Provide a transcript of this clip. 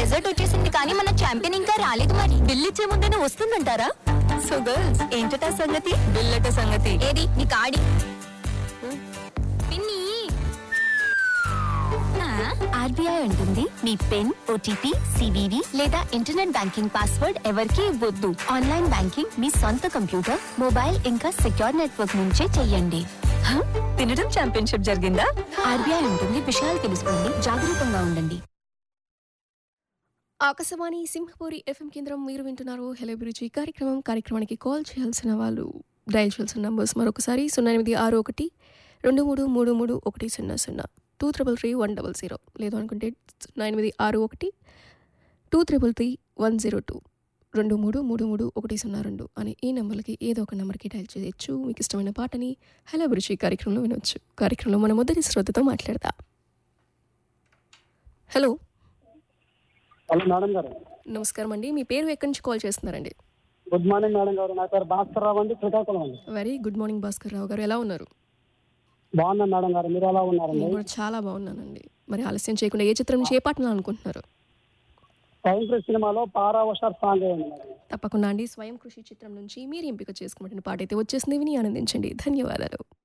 Dessert వచ్చేసింది కానీ మన ఛాంపియన్ ఇంకా రాలేదు మరి బిల్ ఇచ్చే ముందేనే వస్తుందంటారా సో గర్ల్స్ ఏంటట సంగతి బిల్లట సంగతి ఏది నీ కాడి పిన్ని ఆర్బీఐ అంటుంది మీ పిన్ ఓటీపీ సివివి లేదా ఇంటర్నెట్ బ్యాంకింగ్ పాస్వర్డ్ ఎవరికీ ఇవ్వద్దు ఆన్లైన్ బ్యాంకింగ్ మీ సొంత కంప్యూటర్ మొబైల్ ఇంకా సెక్యూర్ నెట్వర్క్ నుంచే చెయ్యండి హ? తినడం ఛాంపియన్షిప్ జరిగిందా ఆర్బీఐ ఉంటుంది విషయాలు తెలుసుకోండి జాగరూకంగా ఉండండి ఆకాశవాణి సింహపూరి ఎఫ్ఎం కేంద్రం మీరు వింటున్నారు హెలో అభిరుచి కార్యక్రమం కార్యక్రమానికి కాల్ చేయాల్సిన వాళ్ళు డయల్ చేయాల్సిన నంబర్స్ మరొకసారి సున్నా ఎనిమిది ఆరు ఒకటి రెండు మూడు మూడు మూడు ఒకటి సున్నా సున్నా two triple three one double zero లేదు అనుకుంటే సున్నా ఎనిమిది ఆరు ఒకటి two triple three one zero two రెండు మూడు మూడు మూడు ఒకటి సున్నా రెండు అనే ఈ నెంబర్లకి ఏదో ఒక నెంబర్కి డయల్ చేయొచ్చు మీకు ఇష్టమైన పాటని హలో అభిరుచి కార్యక్రమంలో వినొచ్చు కార్యక్రమంలో మన మొదటి శ్రోతతో మాట్లాడదా హలో హలో మేడం గారు నమస్కారం అండి మీ పేరు ఎక్కడి నుంచి కాల్ చేస్తున్నారండి గుడ్ మార్నింగ్ మేడం గారు నా పేరు భాస్కర్ రావు అండి శ్రీకాకుళం అండి very good morning Bhaskar Rao గారు ఎలా ఉన్నారు బాగున్నాను మేడం గారు మీరు ఎలా ఉన్నారండి నేను కూడా చాలా బాగున్నానండి మరి ఆలస్యం చేయకుండా ఏ చిత్రం నుంచి ఏ పాటలు అనుకుంటున్నారు టైం ఫ్రెష్ సినిమాలో పారా హుషార్ సాంగ్ వేయండి మేడం తప్పకుండా అండి స్వయం కృషి చిత్రం నుంచి మీరు ఎంపిక చేసుకున్నటువంటి పాట అయితే వచ్చేసింది విని ఆనందించండి ధన్యవాదాలు